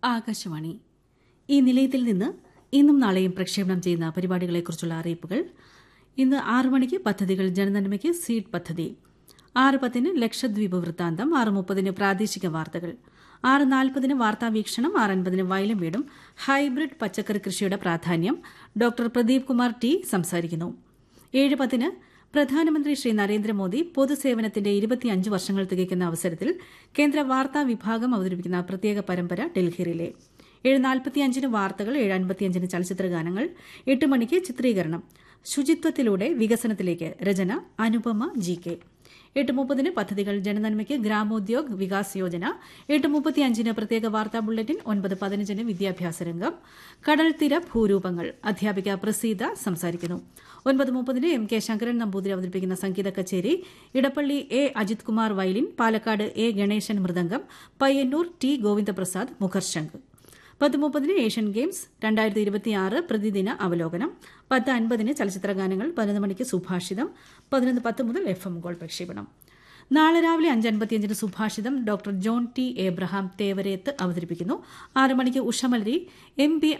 ആകാശവാണി ഈ നിലയത്തിൽ നിന്ന് ഇന്നും നാളെയും പ്രക്ഷേപണം ചെയ്യുന്ന പരിപാടികളെക്കുറിച്ചുള്ള അറിയിപ്പുകൾ ഇന്ന് ആറു മണിക്ക് പദ്ധതികൾ ജനനന്മയ്ക്ക് സീഡ് പദ്ധതി ആറ് പത്തിന് ലക്ഷദ്വീപ് വൃത്താന്തം ആറ് മുപ്പതിന് പ്രാദേശിക വാർത്തകൾ ആറ് നാൽപ്പതിന് വാർത്താവീക്ഷണം ആറ് അൻപതിന് വയലും വീടും ഹൈബ്രിഡ് പച്ചക്കറി കൃഷിയുടെ പ്രാധാന്യം ഡോക്ടർ പ്രദീപ് കുമാർ ടി സംസാരിക്കുന്നു ഏഴ് പത്തിന് പ്രധാനമന്ത്രി ശ്രീ നരേന്ദ്രമോദി പൊതുസേവനത്തിന്റെ ഇരുപത്തിയഞ്ച് വർഷങ്ങൾ തികയ്ക്കുന്ന അവസരത്തിൽ കേന്ദ്ര വാർത്താ വിഭാഗം അവതരിപ്പിക്കുന്ന പ്രത്യേക പരമ്പര ഡൽഹിയിലെ ഏഴ് നാൽപ്പത്തിയഞ്ചിന് വാർത്തകൾ ഏഴ് അൻപത്തിയഞ്ചിന് ചലച്ചിത്ര ഗാനങ്ങൾ എട്ട് മണിക്ക് ചിത്രീകരണം ശുചിത്വത്തിലൂടെ വികസനത്തിലേക്ക് രചന അനുപമ ജി കെ എട്ട് മുപ്പതിന് പദ്ധതികൾ ജനനന്മയ്ക്ക് ഗ്രാമോദ്യോഗ് വികാസ് യോജന എട്ട് മുപ്പത്തിയഞ്ചിന് പ്രത്യേക വാർത്താ ബുള്ളറ്റിൻ ഒൻപത് പതിനഞ്ചിന് വിദ്യാഭ്യാസ രംഗം കടൽത്തീര ഭൂരൂപങ്ങൾ അധ്യാപിക പ്രസീത സംസാരിക്കുന്നു ഒൻപത് മുപ്പതിന് എം കെ ശങ്കരൻ നമ്പൂതിരി അവതരിപ്പിക്കുന്ന സംഗീത കച്ചേരി Edappally A Ajith Kumar violin Palakkad A Ganesan mridangam Payyanur T Govindaprasad മുഖർശങ്ക് പത്ത് മുപ്പതിന് ഏഷ്യൻ ഗെയിംസ് രണ്ടായിരത്തി ഇരുപത്തിയാറ് പ്രതിദിന അവലോകനം പത്ത് അൻപതിന് ചലച്ചിത്ര ഗാനങ്ങൾ പതിനൊന്ന് മണിക്ക് സുഭാഷിതം പതിനൊന്ന് പത്ത് മുതൽ എഫ് എം ഗോൾ പ്രക്ഷേപണം നാളെ രാവിലെ അഞ്ച് അൻപത്തിയഞ്ചിന് സുഭാഷിതം doctor John T Abraham Thevareth അവതരിപ്പിക്കുന്നു ആറ് മണിക്ക് ഉഷമലരി എം പി